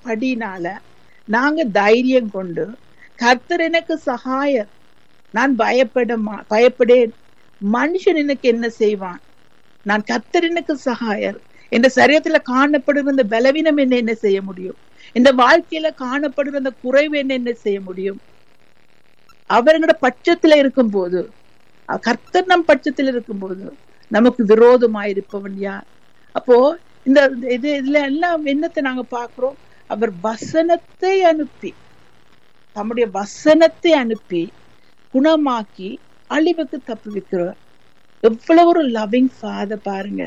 படினால நாங்க தைரியம் கொண்டு கர்த்தர் எனக்கு சகாயர் நான் பயப்பட மா- பயப்படேன் மனுஷன் எனக்கு என்ன செய்வான் நான் கர்த்தர் எனக்கு சகாயர் இந்த சரீரத்துல காணப்படுகிற இந்த பலவீனம் என்ன என்ன செய்ய முடியும் இந்த வாழ்க்கையில காணப்படுகிற அந்த குறைவு என்ன என்ன செய்ய முடியும் அவர்களோட பட்சத்துல இருக்கும் போது கர்த்தர் நம் பட்சத்தில் இருக்கும்போது நமக்கு விரோதமாயிருப்பவன் யார் அப்போ இந்த இது இதுல எல்லாம் என்னத்தை நாங்க பாக்குறோம் அவர் வசனத்தை அனுப்பி தம்முடைய வசனத்தை அனுப்பி குணமாக்கி அழிவுக்கு தப்புவிக்கிறவர் எவ்வளவு ஒரு லவ்விங் ஃபாதர் பாருங்க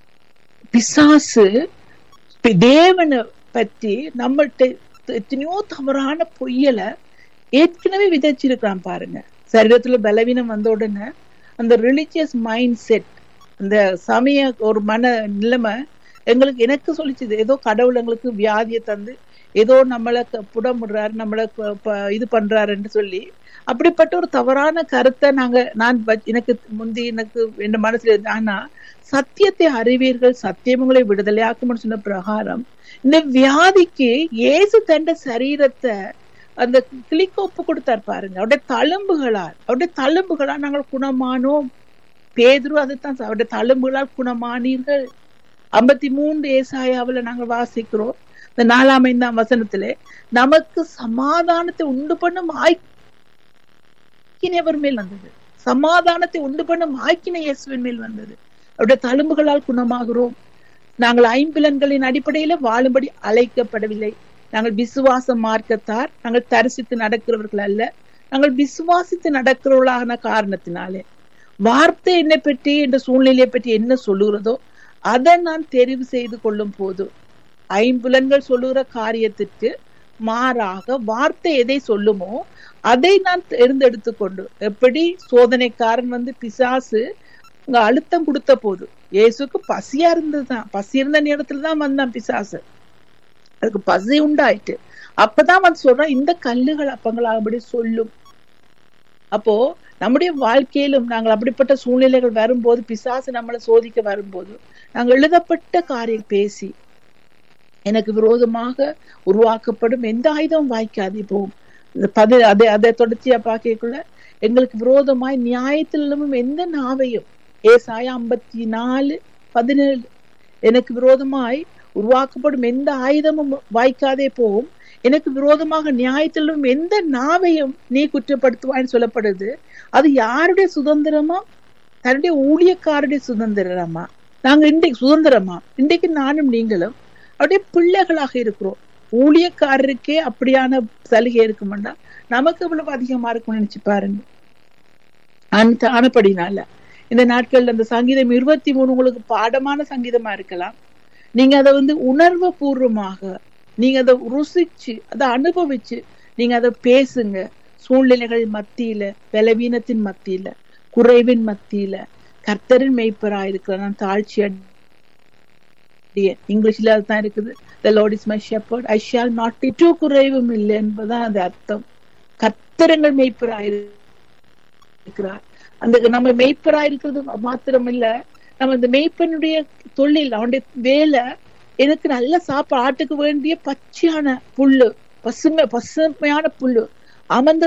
பிசாசு பி- தேவனை பற்றி நம்மள்ட்ட எத்தனையோ தவறான பொய்யலை ஏற்கனவே விதைச்சிருக்கிறான் பாருங்க சரீரத்துல பலவீனம் வந்த உடனே அந்த ரிலிஜியஸ் மைண்ட் செட் அந்த சமய ஒரு மன நிலைமை எங்களுக்கு எனக்கு சொல்லிச்சுது ஏதோ கடவுள் எங்களுக்கு வியாதியை தந்து ஏதோ நம்மளை க- புடமுடுறாரு நம்மளை ப- ப- இது பண்றாருன்னு சொல்லி அப்படிப்பட்ட ஒரு தவறான கருத்தை நாங்க நான் வ- எனக்கு முந்தி எனக்கு என் மனசுல இருந்து ஆனா சத்தியத்தை அறிவீர்கள் சத்தியம் உங்களை விடுதலையாக்கும்னு சொன்ன பிரகாரம் இந்த வியாதிக்கு இயேசு தண்ட சரீரத்தை அந்த கிளிக்கு ஒப்பு கொடுத்தார் பாருங்க அவருடைய தழும்புகளால் அவருடைய தழும்புகளால் நாங்கள் குணமானோம் பேதுரு அதைத்தான் சொ- அவருடைய தழும்புகளால் குணமானீர்கள் ஐம்பத்தி மூன்று ஏசாயாவுல நாங்கள் வாசிக்கிறோம் இந்த நாலாம் ஐந்தாம் வசனத்திலே நமக்கு சமாதானத்தை உண்டு பண்ணும் ஆய்க்கினை அவர் மேல் வந்தது சமாதானத்தை உண்டு பண்ணும் ஆய்க்கினை இயேசுவின் மேல் வந்தது அவருடைய தழும்புகளால் குணமாகிறோம் நாங்கள் ஐம்புலன்களின் அடிப்படையில வாழும்படி அழைக்கப்படவில்லை நாங்கள் விசுவாச மார்க்கத்தார் நாங்கள் தரிசித்து நடக்கிறவர்கள் அல்ல நாங்கள் விசுவாசித்து நடக்கிறவர்களான காரணத்தினாலே வார்த்தை என்னை பற்றி என்ற சூழ்நிலையை பற்றி என்ன சொல்லுகிறதோ அதை நான் தெரிவு செய்து கொள்ளும் போது ஐம்புலன்கள் சொல்லுகிற காரியத்திற்கு மாறாக வார்த்தை எதை சொல்லுமோ அதை நான் தேர்ந்தெடுத்து கொண்டு எப்படி சோதனைக்காரன் வந்து பிசாசு அங்க அழுத்தம் கொடுத்த போது இயேசுக்கு பசியா இருந்ததுதான் பசி இருந்த நேரத்துல தான் வந்தான் பிசாசு அதுக்கு பசி உண்டாயிட்டு அப்பதான் வந்து சொல்றான் இந்த கல்லுகள் அப்பங்களாகபடி சொல்லும் அப்போ நம்முடைய வாழ்க்கையிலும் நாங்கள் அப்படிப்பட்ட சூழ்நிலைகள் வரும்போது பிசாசு நம்மளை சோதிக்க வரும்போது நாங்கள் எழுதப்பட்ட காரியம் பேசி எனக்கு விரோதமாக உருவாக்கப்படும் எந்த ஆயுதம் வாய்க்காது போகும் இந்த பதி அதை அதை தொடர்ச்சியா பார்க்கக்குள்ள எங்களுக்கு விரோதமாய் நியாயத்திலும் எந்த நாவையும் ஏசாயா ஐம்பத்தி நாலு பதினேழு எனக்கு விரோதமாய் உருவாக்கப்படும் எந்த ஆயுதமும் வாய்க்காதே போகும் எனக்கு விரோதமாக நியாயத்திலும் எந்த நாவையும் நீ குற்றப்படுத்துவான்னு சொல்லப்படுது அது யாருடைய சுதந்திரமா தன்னுடைய ஊழியக்காருடைய சுதந்திரமா நாங்க இன்றைக்கு சுதந்திரமா இன்றைக்கு நானும் நீங்களும் அப்படியே பிள்ளைகளாக இருக்கிறோம் ஊழியக்காரருக்கே அப்படியான சலுகை இருக்குமெண்டா நமக்கு இவ்வளவு அதிகமா இருக்கும்னு நினைச்சு பாருங்க அந்த ஆனப்படினால இந்த நாட்கள்ல அந்த சங்கீதம் இருபத்தி மூணு உங்களுக்கு பாடமான சங்கீதமா இருக்கலாம் நீங்க அதை வந்து உணர்வு பூர்வமாக நீங்க அதை ருசிச்சு அதை அனுபவிச்சு நீங்க அதை பேசுங்க சூழ்நிலைகள் மத்தியில பலவீனத்தின் மத்தியில குறைவின் மத்தியில கர்த்தரின் மெய்ப்பரா இருக்கிற நான் தாழ்ச்சி அடையேன். இங்கிலீஷ்ல அதுதான் இருக்குது the lord is my shepherd I shall not be too குறைவும் இல்லை என்பதுதான் அது அர்த்தம் கர்த்தரங்கள் மெய்ப்பரா இருக்கிறார் அந்த நம்ம மெய்ப்பரா இருக்கிறது மாத்திரம் இல்ல நம்ம இந்த மெய்ப்பனுடைய தொழில் அவனுடைய வேலை எனக்கு நல்ல சாப்பாடு ஆட்டுக்கு வேண்டிய பச்சையான புல்லு பசுமை பசுமையான புல்லு அமர்ந்த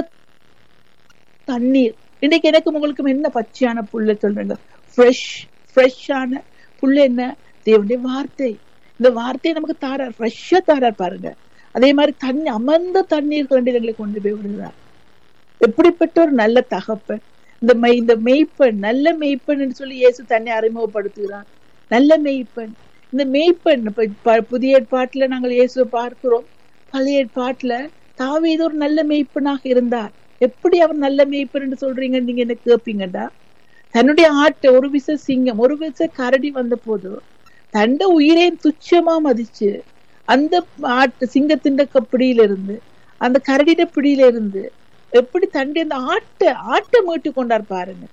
தண்ணீர் இன்னைக்கு எனக்கு உங்களுக்கு என்ன பச்சையான புல்லு சொல்றீங்க ஃப்ரெஷ் ஃப்ரெஷ்ஷான புல்லு என்ன தேவனுடைய வார்த்தை இந்த வார்த்தையை நமக்கு தாரார் ஃப்ரெஷ்ஷா தாரார் பாருங்க அதே மாதிரி தண்ணி அமர்ந்த தண்ணீர் கண்டிதங்களை கொண்டு போய் விடுகிறார் எப்படிப்பட்ட ஒரு நல்ல தகப்பன் இந்த மெய் இந்த மெய்ப்பெண் நல்ல மெய்ப்பெண் சொல்லி இயேசு தன்னை அறிமுகப்படுத்துகிறார் நல்ல மெய்ப்பெண் இந்த மெய்ப்பெண் இப்ப ப- புதிய ஏற்பாட்டுல நாங்கள் இயேசுவை பார்க்கிறோம் பழைய ஏற்பாட்டுல தாவீது ஒரு நல்ல மெய்ப்பெண்ணாக இருந்தார் எப்படி அவர் நல்ல மெய்ப்பெண் என்று சொல்றீங்க நீங்க என்ன கேப்பீங்கடா தன்னுடைய ஆட்டை ஒரு விச சிங்கம் ஒரு விச கரடி வந்த போது தண்ட உயிரை துச்சமா மதிச்சு அந்த ஆட்டு சிங்கத்தின் பிடியில இருந்து அந்த கரடிட பிடியில இருந்து எப்படி தண்டி அந்த ஆட்டை ஆட்டை மீட்டு கொண்டார் பாருங்க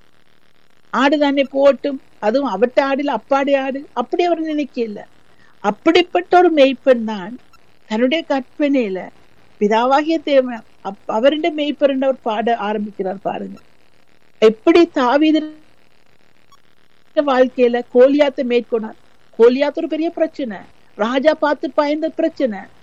ஆடு தானே போட்டும் அதுவும் அவட்ட ஆடுல அப்பாடி ஆடு அப்படி அவர் நினைக்கல அப்படிப்பட்ட ஒரு மெய்ப்பெண் தான் தன்னுடைய கற்பனையில பிதாவாகிய தேவன் அப்- அவருடைய மெய்ப்பெருண்ட அவர் பாட ஆரம்பிக்கிறார் பாருங்க எப்படி தாவீது வாழ்க்கையில கோலியாத்தை மேற்கொண்டார் கோலியாத் ஒரு பெரிய பிரச்சனை ராஜா பார்த்து பயந்த பிரச்சனை